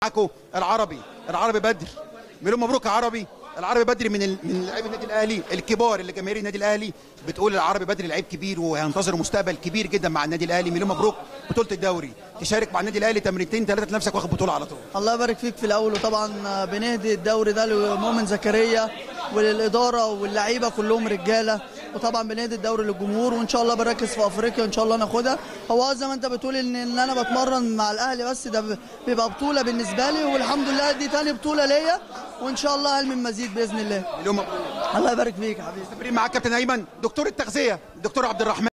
معاكم العربي العربي بدر مليون مبروك يا عربي العربي بدري من ال... من لاعبي النادي الاهلي الكبار اللي جماهير النادي الاهلي بتقول العربي بدري لعيب كبير وهينتظر مستقبل كبير جدا مع النادي الاهلي مليون مبروك بطوله الدوري تشارك مع النادي الاهلي تمرينتين ثلاثه نفسك واخد بطوله على طول الله يبارك فيك في الاول وطبعا بنهدي الدوري ده لمؤمن زكريا وللاداره واللعيبه كلهم رجاله وطبعا بنهدي الدوري للجمهور وان شاء الله بنركز في افريقيا ان شاء الله ناخدها هو زي ما انت بتقول ان ان انا بتمرن مع الاهلي بس ده بيبقى بطوله بالنسبه لي والحمد لله دي تاني بطوله ليا وان شاء الله هل من مزيد باذن الله مليون مبروك الله يبارك فيك يا حبيبي تمرين معاك كابتن ايمن دكتور التغذيه دكتور عبد الرحمن